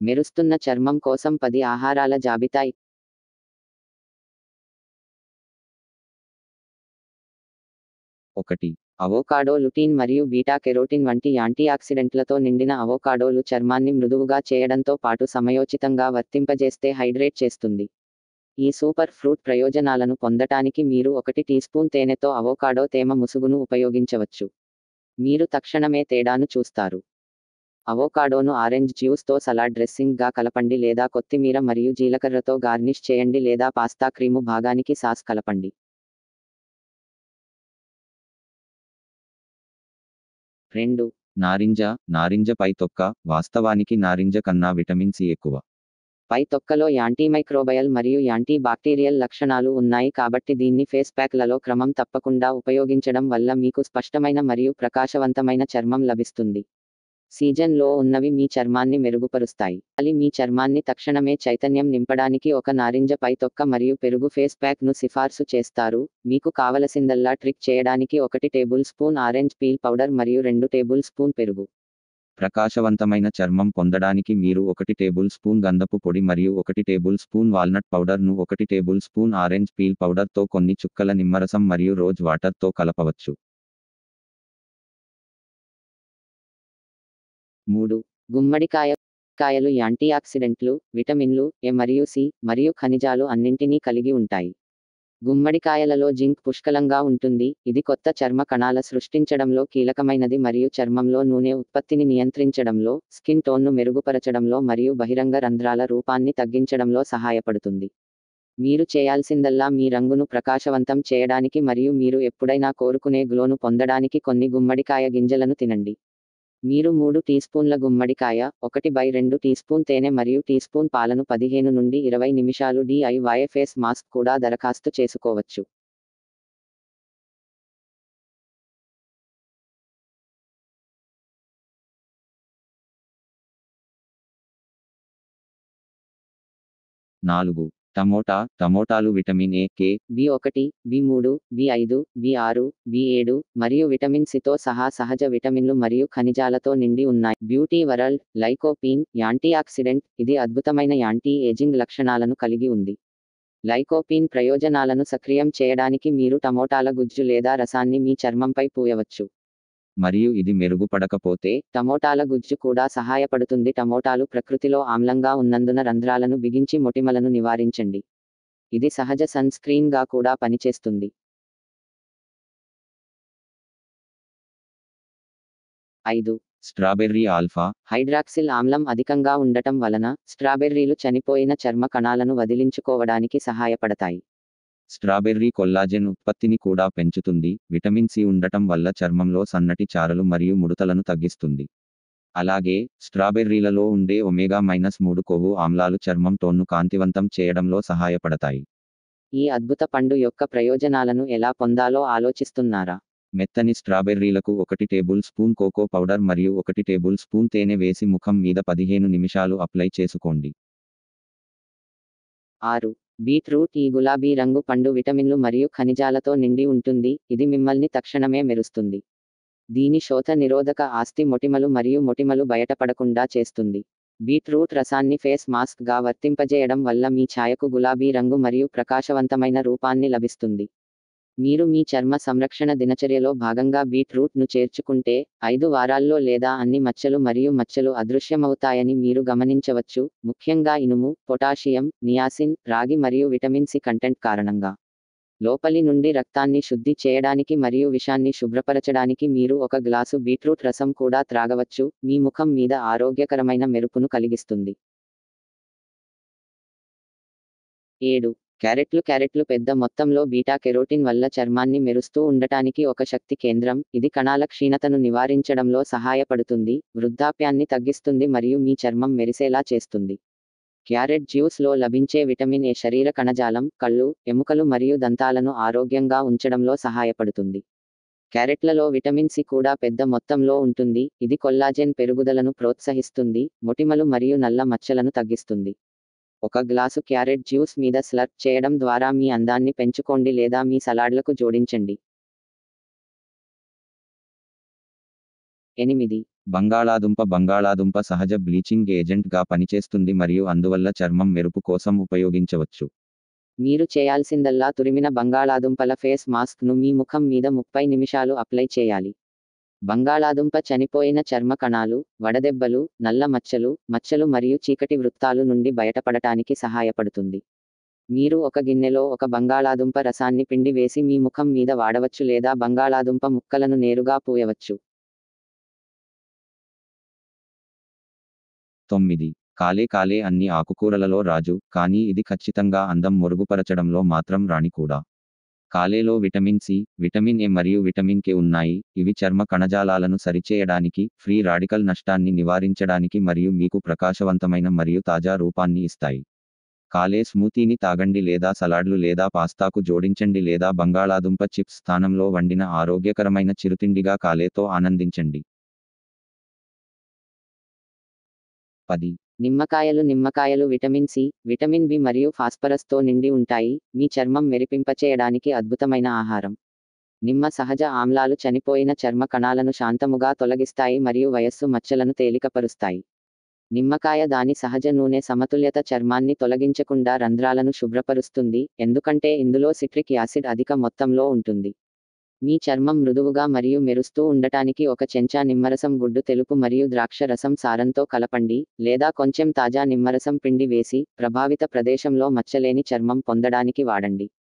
మెరుస్తున్న చర్మం కోసం పది ఆహారాల జాబితా ఒకటి అవోకాడో లుటీన్ మరియు బీటా కెరోటిన్ వంటి యాంటీఆక్సిడెంట్లతో నిండిన అవోకాడోలు చర్మాన్ని మృదువుగా చేయడంతో పాటు సమయోచితంగా వర్తింపజేస్తే హైడ్రేట్ చేస్తుంది ఈ సూపర్ ఫ్రూట్ ప్రయోజనాలను పొందటానికి మీరు ఒకటి టీ స్పూన్ తేనెతో అవోకాడో తేమ ముసుగును ఉపయోగించవచ్చు మీరు తక్షణమే తేడాను చూస్తారు అవోకాడోను ఆరెంజ్ జ్యూస్తో సలాడ్ డ్రెస్సింగ్గా కలపండి లేదా కొత్తిమీర మరియు జీలకర్రతో గార్నిష్ చేయండి లేదా పాస్తా క్రీము భాగానికి సాస్ కలపండి రెండు నారింజ నారింజ పై తొక్క వాస్తవానికి నారింజ కన్నా విటమిన్ సి ఎక్కువ పై తొక్కలో యాంటీమైక్రోబయల్ మరియు యాంటీ బాక్టీరియల్ లక్షణాలు ఉన్నాయి కాబట్టి దీన్ని ఫేస్ ప్యాక్లలో క్రమం తప్పకుండా ఉపయోగించడం వల్ల మీకు స్పష్టమైన మరియు ప్రకాశవంతమైన చర్మం లభిస్తుంది సీజన్లో ఉన్నవి మీ చర్మాన్ని మెరుగుపరుస్తాయి అది మీ చర్మాన్ని తక్షణమే చైతన్యం నింపడానికి ఒక నారింజ పై తొక్క మరియు పెరుగు ఫేస్ ప్యాక్ ను సిఫార్సు చేస్తారు మీకు కావలసిందల్లా ట్రిక్ చేయడానికి ఒకటి table spoon orange peel powder మరియు రెండు టేబుల్ స్పూన్ పెరుగు ప్రకాశవంతమైన చర్మం పొందడానికి మీరు ఒకటి టేబుల్ స్పూన్ గంధపు పొడి మరియు ఒకటి టేబుల్ స్పూన్ వాల్నట్ పౌడర్ ను ఒకటి table spoon orange peel powder తో కొన్ని చుక్కల నిమ్మరసం మరియు రోజ్ వాటర్ తో కలపవచ్చు మూడు గుమ్మడికాయ కాయలు యాంటీఆక్సిడెంట్లు విటమిన్లు ఎ మరియు సి మరియు ఖనిజాలు అన్నింటినీ కలిగి ఉంటాయి గుమ్మడికాయలలో జింక్ పుష్కలంగా ఉంటుంది ఇది కొత్త చర్మ కణాల సృష్టించడంలో కీలకమైనది మరియు చర్మంలో నూనె ఉత్పత్తిని నియంత్రించడంలో స్కిన్ టోన్ను మెరుగుపరచడంలో మరియు బహిరంగ రంధ్రాల రూపాన్ని తగ్గించడంలో సహాయపడుతుంది మీరు చేయాల్సిందల్లా మీ రంగును ప్రకాశవంతం చేయడానికి మరియు మీరు ఎప్పుడైనా కోరుకునే గ్లోను పొందడానికి కొన్ని గుమ్మడికాయ గింజలను తినండి మీరు మూడు టీ స్పూన్ల గుమ్మడికాయ ఒకటి బై రెండు టీ స్పూన్ తేనె మరియు టీ స్పూన్ పాలను పదిహేను నుండి ఇరవై నిమిషాలు డిఐవై ఫేస్ మాస్క్ కూడా దరఖాస్తు చేసుకోవచ్చు నాలుగు టమోటా టమోటాలు విటమిన్ ఏ కే బి ఒకటి బి మూడు బి ఐదు బి ఆరు బి ఏడు మరియు విటమిన్ సితో సహా సహజ విటమిన్లు మరియు ఖనిజాలతో నిండి ఉన్నాయి బ్యూటీ వరల్డ్ లైకోపీన్ యాంటీఆక్సిడెంట్ ఇది అద్భుతమైన యాంటీ ఏజింగ్ లక్షణాలను కలిగి ఉంది లైకోపీన్ ప్రయోజనాలను సక్రియం చేయడానికి మీరు టమోటాల గుజ్జు లేదా రసాన్ని మీ చర్మంపై పూయవచ్చు మరియు ఇది మెరుగుపడకపోతే టమోటాల గుజ్జు కూడా సహాయపడుతుంది టమోటాలు ప్రకృతిలో ఆమ్లంగా ఉన్నందున రంధ్రాలను బిగించి మొటిమలను నివారించండి ఇది సహజ సన్ స్క్రీన్ గా కూడా పనిచేస్తుంది ఐదు స్ట్రాబెర్రీ ఆల్ఫా హైడ్రాక్సిల్ ఆమ్లం అధికంగా ఉండటం వలన స్ట్రాబెర్రీలు చనిపోయిన చర్మ కణాలను వదిలించుకోవడానికి సహాయపడతాయి స్ట్రాబెర్రీ కొల్లాజెన్ ఉత్పత్తిని కూడా పెంచుతుంది విటమిన్ సి ఉండటం వల్ల చర్మంలో సన్నటి చారలు మరియు ముడతలను తగ్గిస్తుంది అలాగే స్ట్రాబెర్రీలలో ఉండే ఒమేగా మైనస్ మూడు కొవ్వు ఆమ్లాలు చర్మం టోన్ను కాంతివంతం చేయడంలో సహాయపడతాయి ఈ అద్భుత పండు యొక్క ప్రయోజనాలను ఎలా పొందాలో ఆలోచిస్తున్నారా మెత్తని స్ట్రాబెర్రీలకు ఒకటి టేబుల్ స్పూన్ కోకో పౌడర్ మరియు ఒకటి టేబుల్ స్పూన్ తేనె వేసి ముఖం మీద పదిహేను నిమిషాలు అప్లై చేసుకోండి ఆరు బీట్రూట్ ఈ గులాబీ రంగు పండు విటమిన్లు మరియు ఖనిజాలతో నిండి ఉంటుంది ఇది మిమ్మల్ని తక్షణమే మెరుస్తుంది దీని శోథ నిరోధక ఆస్తి మొటిమలు మరియు మొటిమలు బయటపడకుండా చేస్తుంది బీట్రూట్ రసాన్ని ఫేస్ మాస్క్ గా వర్తింపజేయడం వల్ల మీ ఛాయకు గులాబీ రంగు మరియు ప్రకాశవంతమైన రూపాన్ని లభిస్తుంది మీరు మీ చర్మ సంరక్షణ దినచర్యలో భాగంగా బీట్రూట్ ను చేర్చుకుంటే ఐదు వారాల్లో లేదా అన్ని మచ్చలు మరియు మచ్చలు అదృశ్యమవుతాయని మీరు గమనించవచ్చు ముఖ్యంగా ఇనుము పొటాషియం నియాసిన్ రాగి మరియు విటమిన్ సి కంటెంట్ కారణంగా లోపలి నుండి రక్తాన్ని శుద్ధి చేయడానికి మరియు విషాన్ని శుభ్రపరచడానికి మీరు ఒక గ్లాసు బీట్రూట్ రసం కూడా త్రాగవచ్చు మీ ముఖం మీద ఆరోగ్యకరమైన మెరుపును కలిగిస్తుంది ఏడు క్యారెట్లు క్యారెట్లు పెద్ద మొత్తంలో బీటా కెరోటిన్ వల్ల చర్మాన్ని మెరుస్తూ ఉండటానికి ఒక శక్తి కేంద్రం ఇది కణాల క్షీణతను నివారించడంలో సహాయపడుతుంది వృద్ధాప్యాన్ని తగ్గిస్తుంది మరియు మీ చర్మం మెరిసేలా చేస్తుంది క్యారెట్ జ్యూస్ లో లభించే విటమిన్ ఏ శరీర కణజాలం కళ్ళు ఎముకలు మరియు దంతాలను ఆరోగ్యంగా ఉంచడంలో సహాయపడుతుంది క్యారెట్లలో విటమిన్ సి కూడా పెద్ద మొత్తంలో ఉంటుంది ఇది కొల్లాజెన్ పెరుగుదలను ప్రోత్సహిస్తుంది మొటిమలు మరియు నల్ల మచ్చలను తగ్గిస్తుంది ఒక గ్లాసు క్యారెట్ జ్యూస్ మీద స్లర్ప్ చేయడం ద్వారా మీ అందాన్ని పెంచుకోండి లేదా మీ సలాడ్లకు జోడించండి ఎనిమిది బంగాళాదుంప బంగాళాదుంప సహజ బ్లీచింగ్ ఏజెంట్ గా పనిచేస్తుంది మరియు అందువల్ల చర్మం మెరుపు కోసం ఉపయోగించవచ్చు మీరు చేయాల్సిందల్లా తురిమిన బంగాళాదుంపల ఫేస్ మాస్క్ ను మీ ముఖం మీద ముప్పై నిమిషాలు అప్లై చేయాలి బంగాళాదుంప చనిపోయిన చర్మ కణాలు వడదెబ్బలు నల్ల మచ్చలు మచ్చలు మరియు చీకటి వృత్తాలు నుండి బయటపడటానికి సహాయపడుతుంది మీరు ఒక గిన్నెలో ఒక బంగాళాదుంప రసాన్ని పిండి వేసి మీ ముఖం మీద వాడవచ్చు లేదా బంగాళాదుంప ముక్కలను నేరుగా పూయవచ్చు తొమ్మిది కాలే కాలే అన్ని ఆకుకూరలలో రాజు కానీ ఇది ఖచ్చితంగా అందం మెరుగుపరచడంలో మాత్రం రాణి కూడా కాలేలో విటమిన్ సి విటమిన్ ఏ మరియు విటమిన్ కే ఉన్నాయి ఇవి చర్మ కణజాలాలను సరిచేయడానికి ఫ్రీ రాడికల్ నష్టాన్ని నివారించడానికి మరియు మీకు ప్రకాశవంతమైన మరియు తాజా రూపాన్ని ఇస్తాయి కాలే స్మూతీని తాగండి లేదా సలాడ్లు లేదా పాస్తాకు జోడించండి లేదా బంగాళాదుంప చిప్స్ స్థానంలో వండిన ఆరోగ్యకరమైన చిరుతిండిగా కాలేతో ఆనందించండి పది నిమ్మకాయలు నిమ్మకాయలు విటమిన్ సి విటమిన్ బి మరియు ఫాస్ఫరస్ తో నిండి ఉంటాయి మీ చర్మం మెరిపింపచేయడానికి అద్భుతమైన ఆహారం నిమ్మ సహజ ఆమ్లాలు చనిపోయిన చర్మ కణాలను శాంతముగా తొలగిస్తాయి మరియు వయస్సు మచ్చలను తేలికపరుస్తాయి నిమ్మకాయ దాని సహజ నూనె సమతుల్యత చర్మాన్ని తొలగించకుండా రంధ్రాలను శుభ్రపరుస్తుంది ఎందుకంటే ఇందులో సిట్రిక్ యాసిడ్ అధిక మొత్తంలో ఉంటుంది మీ చర్మం మృదువుగా మరియు మెరుస్తూ ఉండటానికి ఒక చెంచా నిమ్మరసం గుడ్డు తెలుపు మరియు ద్రాక్ష రసం సారంతో కలపండి లేదా కొంచెం తాజా నిమ్మరసం పిండి వేసి ప్రభావిత ప్రదేశంలో మచ్చలేని చర్మం పొందడానికి వాడండి